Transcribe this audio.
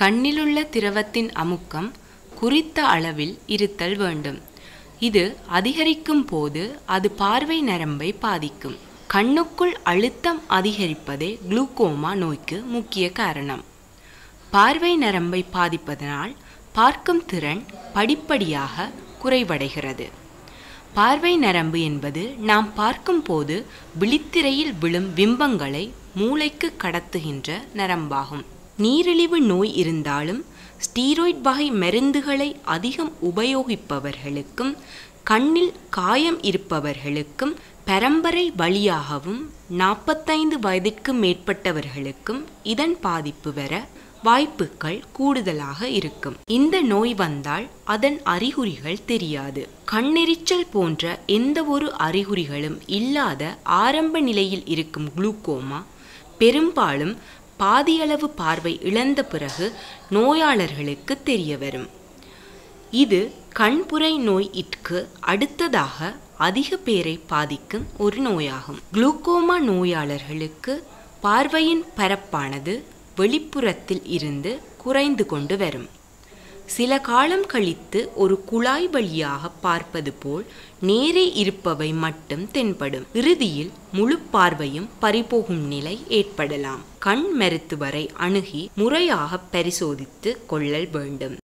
கண்ணிலுள்ள திரவத்தின் அமுக்கம் குறித்த அளவில் இருத்தல் வேண்டும் இது அதிகரிக்கும் போது அது பார்வை நரம்பை பாதிக்கும் கண்ணுக்குள் அழுத்தம் அதிகரிப்பதே குளுக்கோமா நோய்க்கு முக்கிய காரணம் பார்வை நரம்பை பாதிப்பதனால் பார்க்கும் திறன் படிப்படியாக குறைவடைகிறது பார்வை நரம்பு என்பது நாம் பார்க்கும்போது விழித்திரையில் விழும் பிம்பங்களை மூளைக்கு கடத்துகின்ற நரம்பாகும் நீரிழிவு நோய் இருந்தாலும் ஸ்டீராய்ட் வகை மருந்துகளை அதிகம் உபயோகிப்பவர்களுக்கும் கண்ணில் காயம் இருப்பவர்களுக்கும் பரம்பரை வழியாகவும் நாற்பத்தைந்து வயதிற்கு மேற்பட்டவர்களுக்கும் இதன் பாதிப்பு வர வாய்ப்புகள் கூடுதலாக இருக்கும் இந்த நோய் வந்தால் அதன் அறிகுறிகள் தெரியாது கண்ணெரிச்சல் போன்ற எந்த ஒரு அறிகுறிகளும் இல்லாத ஆரம்ப நிலையில் இருக்கும் குளுக்கோமா பெரும்பாலும் பாதியளவு பார்வை இழந்த பிறகு நோயாளர்களுக்கு தெரிய வரும் இது கண்புரை நோய் இற்கு அடுத்ததாக அதிக பேரை பாதிக்கும் ஒரு நோயாகும் குளுக்கோமா நோயாளர்களுக்கு பார்வையின் பரப்பானது வெளிப்புறத்தில் இருந்து குறைந்து கொண்டு வரும் சில காலம் கழித்து ஒரு குழாய் வழியாக பார்ப்பது போல் நேரே இருப்பவை மட்டும் தென்படும் இறுதியில் முழு பார்வையும் பறிபோகும் நிலை ஏற்படலாம் கண் மருத்துவரை அணுகி முறையாக பரிசோதித்து கொள்ளல் வேண்டும்